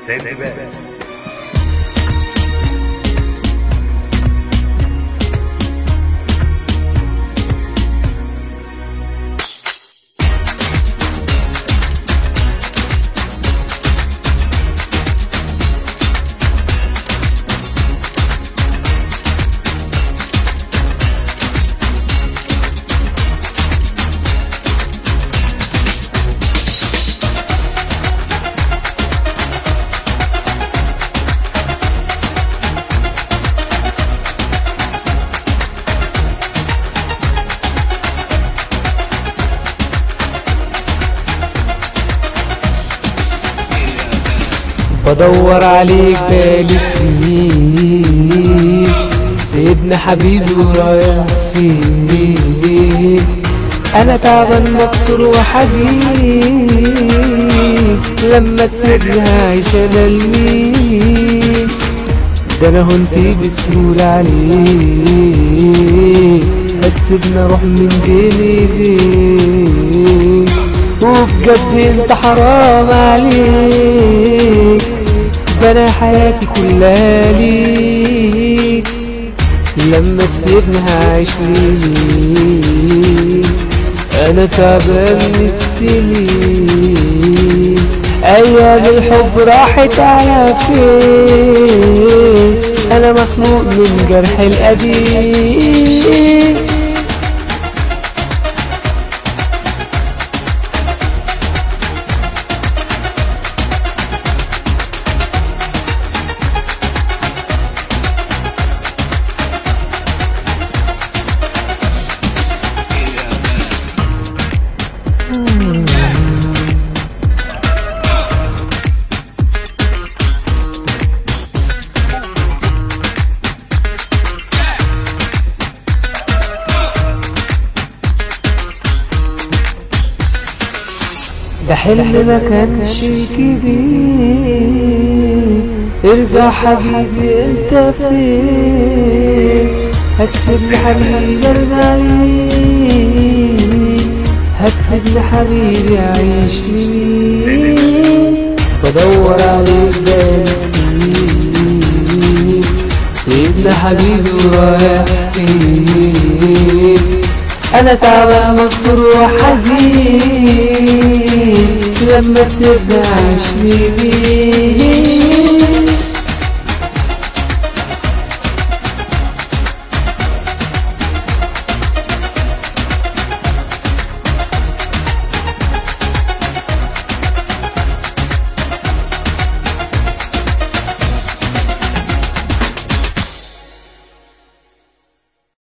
سنبال بدور عليك بقالي سنين سيبنا حبيبي ورايح فين انا تعبان مكسور وحزين لما تسيبني هعيش انا لمين ده انا هنت بسهولة عليك هتسيبني اروح من بين ايديك وبجد انت حرام عليك ده انا حياتي كلها ليك لما تسيبني هعيش ليك انا تعبان من السنين ايام الحب راحت على فين انا مخنوق من جرح القديم ده حلم ما كانش كبير ارجع حبيبي انت فين هتسيبني حبيبي ارجع لمين هتسيبني حبيبي اعيش لمين بدور عليك بقالي سنين سيبني حبيبي ورايح فين انا تعبان مكسور وحزين لما تسيبني عيش لمين